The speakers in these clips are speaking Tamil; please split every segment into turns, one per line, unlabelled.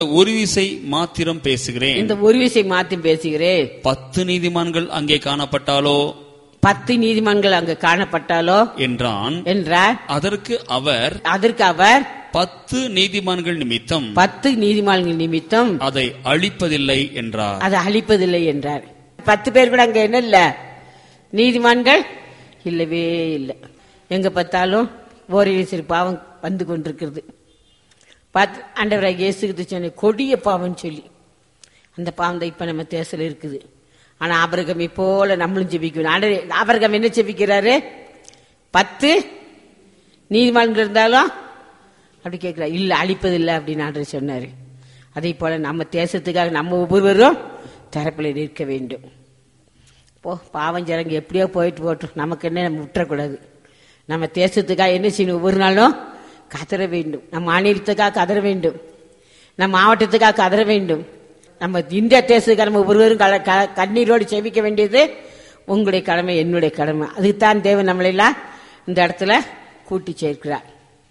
ஒரு விசை மாத்திரம் பேசுகிறேன்
இந்த ஒரு விஷயம் மாத்தி பேசுகிறேன்
பத்து நீதிமான்கள் அங்கே காணப்பட்டாலோ
பத்து நீதிமன்றங்கள் அங்கு காணப்பட்டாலோ
என்றான்
என்றார்
அதற்கு அவர்
அதற்கு அவர்
பத்து நீதிமான்கள் நிமித்தம்
பத்து நீதிமன்றங்கள் நிமித்தம்
அதை அழிப்பதில்லை என்றார்
அதை அழிப்பதில்லை என்றார் பத்து பேர் கூட அங்க என்ன இல்ல நீதிமான்கள் இல்லவே இல்லை எங்க பார்த்தாலும் ஓரிரு சிறு பாவம் வந்து கொண்டிருக்கிறது பார்த்து ஆண்டவராக இயேசுக்கு சொன்ன கொடிய பாவம்னு சொல்லி அந்த பாவம் தான் இப்ப நம்ம தேசல இருக்குது ஆனா ஆபரகம் போல நம்மளும் ஜெபிக்கணும் ஆண்டவர் ஆபரகம் என்ன ஜெபிக்கிறாரு பத்து நீதிமன்றம் இருந்தாலும் அப்படி கேட்கிறார் இல்ல அழிப்பதில்லை அப்படின்னு ஆண்டவர் சொன்னாரு அதே போல நம்ம தேசத்துக்காக நம்ம ஒவ்வொருவரும் தரப்பில் நிற்க வேண்டும் போ பாவம் ஜனங்க எப்படியோ போயிட்டு போட்டோம் நமக்கு என்ன நம்ம விட்டுறக்கூடாது நம்ம தேசத்துக்காக என்ன செய்யணும் ஒவ்வொரு நாளும் கதற வேண்டும் நம்ம மாநிலத்துக்காக கதற வேண்டும் நம்ம மாவட்டத்துக்காக கதற வேண்டும் நம்ம இந்திய தேசத்துக்காக நம்ம ஒவ்வொருவரும் கல- க- கண்ணீரோடு செவிக்க வேண்டியது உங்களுடைய கடமை என்னுடைய கடமை அதுக்குத்தான் தேவன் நம்மளெல்லாம் இந்த இடத்துல கூட்டி சேர்க்கிறார்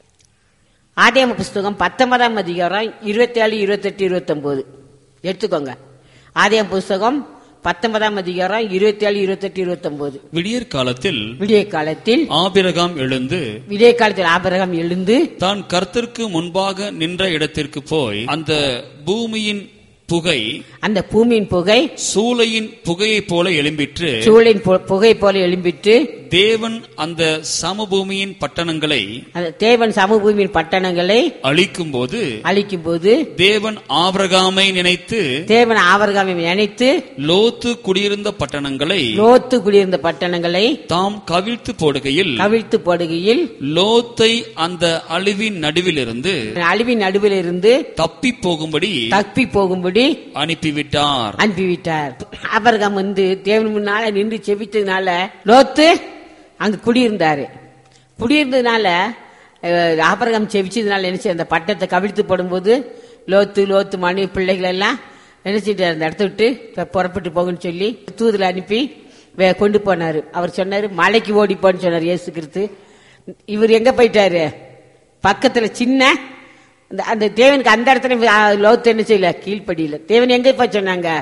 ஆதியாம புஸ்தகம் பத்தொன்பதாம் அதிகாரம் இருபத்தி ஏழு இருபத்தெட்டு இருபத்தொன்பது எடுத்துக்கோங்க ஆதியாம புஸ்தகம் பத்தொன்பதாம் அதிகாரம் இருபத்தி ஏழு இருபத்தெட்டு இருபத்தொன்பது
விடியற் காலத்தில்
விடிய காலத்தில்
ஆபிரகாம் எழுந்து
விடிய காலத்தில் ஆபரகம் எழுந்து
தான் கர்த்தருக்கு முன்பாக நின்ற இடத்திற்கு போய் அந்த பூமியின் புகை
அந்த பூமியின் புகை
சூளையின் புகையைப் போல எழும்பிற்று
சூழின் பு- புகை போல எழும்பிட்டு
தேவன் அந்த சமபூமியின் பட்டணங்களை
அந்த தேவன் சமபூமியின் பட்டணங்களை
அழிக்கும் போது
அழிக்கும் போது
தேவன் ஆபிரகாமை நினைத்து
தேவன் ஆபரகாமை நினைத்து
லோத்து குடியிருந்த பட்டணங்களை
லோத்து குடியிருந்த பட்டணங்களை
தாம் கவிழ்த்து போடுகையில்
கவிழ்த்து போடுகையில்
லோத்தை அந்த அழிவின் நடுவிலிருந்து
அழிவின் நடுவில் இருந்து
தப்பி போகும்படி
தப்பி போகும்படி
அனுப்பிவிட்டார்
அனுப்பிவிட்டார் ஆபரகம் வந்து தேவன் முன்னால நின்று செபித்ததுனால லோத்து அங்க குடியிருந்தாரு குடியிருந்ததுனால அஹ், ஆபிரகாம் செபிச்சதுனால என்ன செய்ய அந்த பட்டத்தை கவிழ்த்து போடும்போது லோத்து லோத்து மனைவி பிள்ளைகள் எல்லாம் நினைச்சிட்டு அந்த இடத்த விட்டு இப்ப புறப்பட்டு போகுன்னு சொல்லி தூதுல அனுப்பி வே- கொண்டு போனாரு அவர் சொன்னாரு மலைக்கு ஓடி போன்னு சொன்னார் இயேசு கிறிஸ்து இவர் எங்க போயிட்டாரு பக்கத்துல சின்ன அந்த அந்த தேவனுக்கு அந்த இடத்துல ஆ, லோத்து என்ன செய்யல கீழ்ப்படியில தேவன் எங்க போய் சொன்னாங்க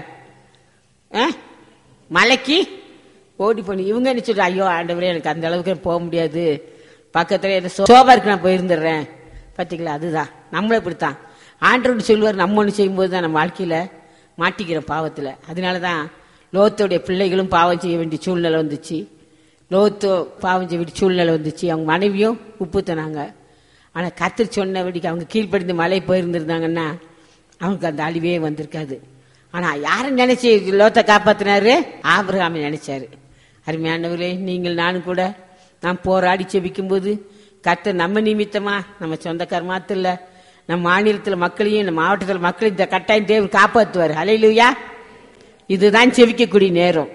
ஆ? மலைக்கு ஓடி போனி இவங்க என்ன சொல்ற ஐயோ ஆண்டவரே எனக்கு அந்த அளவுக்கு போக முடியாது பக்கத்துல என்ன சோ- சோபா இருக்கு நான் போயிருந்துடுறேன் பாத்தீங்களா அதுதான் நம்மளும் இப்படித்தான் ஆண்டவர் சொல்லுவார் நம்ம ஒன்று செய்யும்போது தான் நம்ம வாழ்க்கையில மாட்டிக்கிறோம் பாவத்துல அதனாலதான் லோத்தோடைய பிள்ளைகளும் பாவம் செய்ய வேண்டிய சூழ்நிலை வந்துச்சு லோத்தோ பாவம் செய்ய வேண்டிய சூழ்நிலை வந்துச்சு அவங்க மனைவியும் உப்பு தனாங்க ஆனா கத்தர் சொன்னபடிக்கு அவங்க கீழ்ப்படிந்து மலை போயிருந்திருந்தாங்கன்னா அவங்களுக்கு அந்த அழிவே வந்திருக்காது ஆனா யாரை நினைச்சு லோத்தை காப்பாத்தினாரு ஆபிரகாமை நினைச்சாரு அருமையானவர்களே நீங்கள் நானும் கூட நாம் போராடி செபிக்கும் போது கர்த்தர் நம்ம நிமித்தமா நம்ம சொந்தக்கார மாத்திரம் இல்ல நம்ம மாநிலத்துல மக்களையும் நம்ம மாவட்டத்தில் மக்களையும் இந்த கட்டாயம் தேவன் காப்பாத்துவார் அலையிலுயா இதுதான் செவிக்கக்கூடிய நேரம்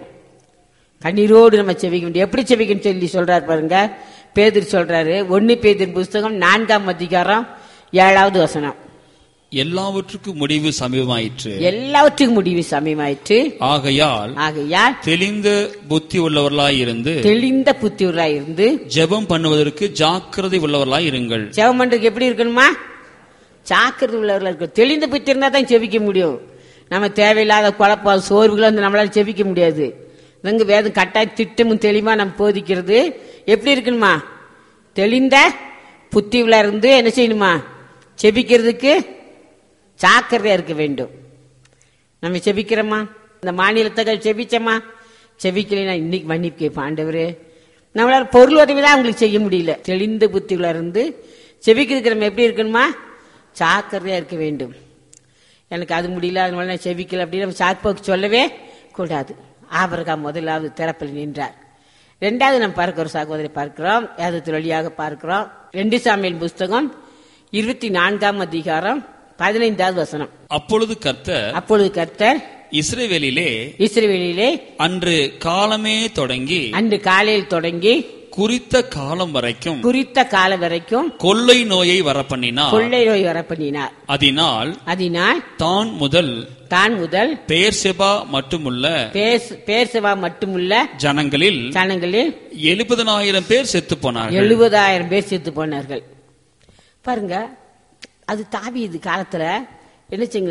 கண்ணீரோடு நம்ம செவிக்க முடியும் எப்படி செவிக்கணும் சொல்லி சொல்றாரு பாருங்க பேதர் சொல்றாரு ஒன்னு பேதின் புஸ்தகம் நான்காம் அதிகாரம் ஏழாவது வசனம்
எல்லாவற்றுக்கும் முடிவு சமீபமாயிற்று
எல்லாவற்றுக்கும் முடிவு சமயமாயிற்று
ஆகையால்
ஆகையால்
தெளிந்த புத்தி உள்ளவர்களாய் இருந்து
தெளிந்த புத்தியூராய் இருந்து
ஜெபம் பண்ணுவதற்கு ஜாக்கிரதை உள்ளவர்களாய் இருங்கள்
செவமன்றக்கு எப்படி இருக்கணுமா சாக்கிரதை உள்ளவர்களா இருக்கும் தெளிந்த புத்தி இருந்தா தான் செவிக்க முடியும் நம்ம தேவையில்லாத குழப்பம் சோர்வுகளை வந்து நம்மளால செவிக்க முடியாது இங்க வேதம் கட்டாய திட்டமும் தெளிவா நம்ம போதிக்கிறது எப்படி இருக்கணுமா தெளிந்த புத்தி உள்ள இருந்து என்ன செய்யணுமா செபிக்கிறதுக்கு ஜாக்கிரதையா இருக்க வேண்டும் நம்ம செபிக்கிறோமா இந்த மாநிலத்தை செபிச்சோமா செபிக்கலைன்னா இன்னைக்கு மன்னிப்பு கேட்போம் ஆண்டவரே நம்மளால பொருள் உதவி தான் அவங்களுக்கு செய்ய முடியல தெளிந்த புத்திகளா இருந்து செபிக்கிறதுக்கு நம்ம எப்படி இருக்கணுமா ஜாக்கிரதையா இருக்க வேண்டும் எனக்கு அது முடியல அதனால நான் செபிக்கல அப்படின்னு நம்ம சாக்கு சொல்லவே கூடாது ஆபரகாம் முதலாவது திறப்பில் நின்றார் ரெண்டாவது நம்ம பார்க்கிறோம் சகோதரி பார்க்கிறோம் வேதத்தின் வழியாக பார்க்கிறோம் ரெண்டு சாமியல் புஸ்தகம் இருபத்தி நான்காம் அதிகாரம் பதினைந்தாவது வசனம்
அப்பொழுது கர்த்தர்
அப்பொழுது கர்த்தர்
இஸ்ரவேலிலே
இஸ்ரவேலிலே
அன்று காலமே தொடங்கி
அன்று காலையில் தொடங்கி
குறித்த காலம் வரைக்கும்
குறித்த காலம் வரைக்கும்
கொள்ளை நோயை வரப்பண்ணினார்
கொள்ளை நோய் வர பண்ணினார்
அதனால்
அதனால்
தான் முதல்
தான் முதல்
பெயர்செபா மட்டுமுள்ள
பேஸ்- பேர்சவா மட்டுமுள்ள
ஜனங்களில்
ஜனங்களில்
எழுபதனாயிரம் பேர் செத்து போனார்கள்
எழுபதாயிரம் பேர் செத்து போனார்கள் பாருங்க அது தாவீது காலத்துல என்ன செய்யுங்க